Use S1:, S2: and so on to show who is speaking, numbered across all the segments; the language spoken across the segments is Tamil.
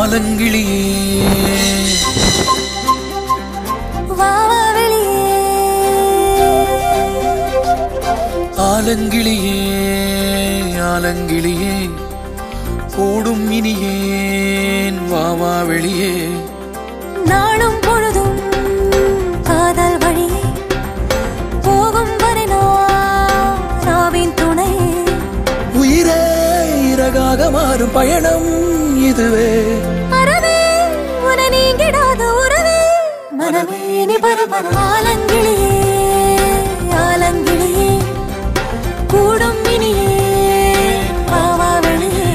S1: ஆலங்கிளியே
S2: வா வா வெளியே
S1: ஆலங்கிளியே ஆலங்கிளியே கூடும் இனியேன் வா வா வெளியே
S2: நாளும் பொழுதும் காதல் வழியே போகும் வரை நான் நாவின் துணை
S1: உயிரே இறகாக மாறும் பயணம் இதுவே
S2: அறவே உன நீங்கிடாத உறவே மனமே நீ பரபர ஆலங்கிளியே ஆலங்கிளியே கூடும் இனியே வா வா வெளியே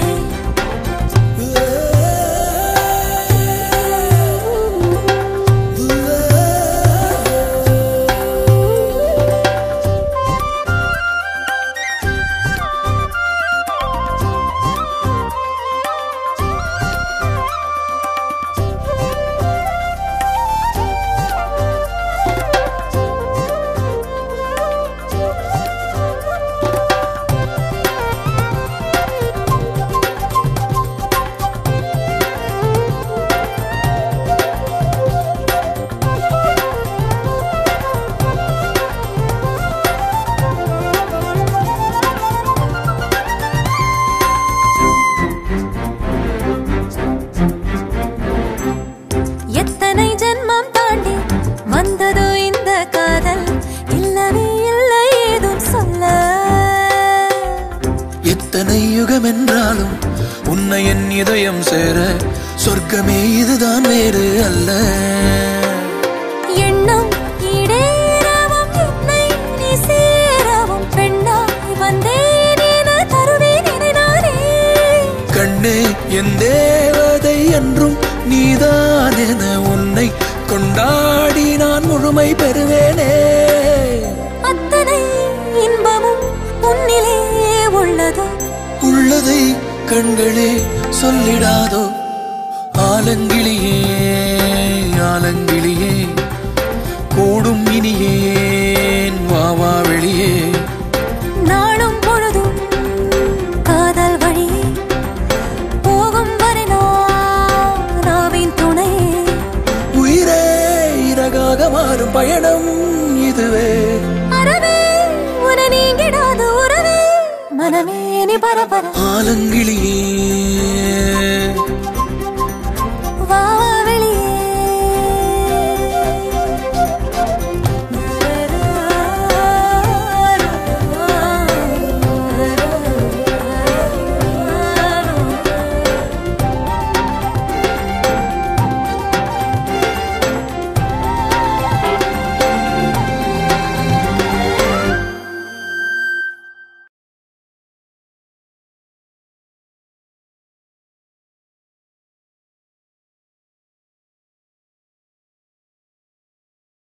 S2: எத்தனை ஜென்மம் தாண்டி வந்ததோ இந்த காதல் இல்லவே இல்லை ஏதும் சொல்ல
S1: எத்தனை யுகம் என்றாலும் உன்னை என் இதயம் சேர சொர்க்கமே இதுதான் வேறு அல்ல
S2: எண்ணம் ஈடேறவும் என்னை நீ சேரவும் பெண்ணாய் வந்தேன் என தருவேன் என நானே
S1: கண்ணே என் தேவதை என்றும் நீதான் என உன்னை கொண்டாடி நான் முழுமை பெறுவேனே
S2: அத்தனை இன்பமும் உன்னிலே உள்ளதோ
S1: உள்ளதை கண்களே சொல்லிடாதோ ஆலங்கிளியே ஆலங்கிளியே கூடும் இனியேன் வா வா வெளியே
S2: நாளும் பொழுதும் காதல் வழியே போகும் வரை நான் நாவின் துணை
S1: உயிரே இறகாக மாறும் பயணம் இதுவே
S2: அறவே உன நீங்கிடாத உறவே மனமே நீ பரபர
S1: ஆலங்கிளியே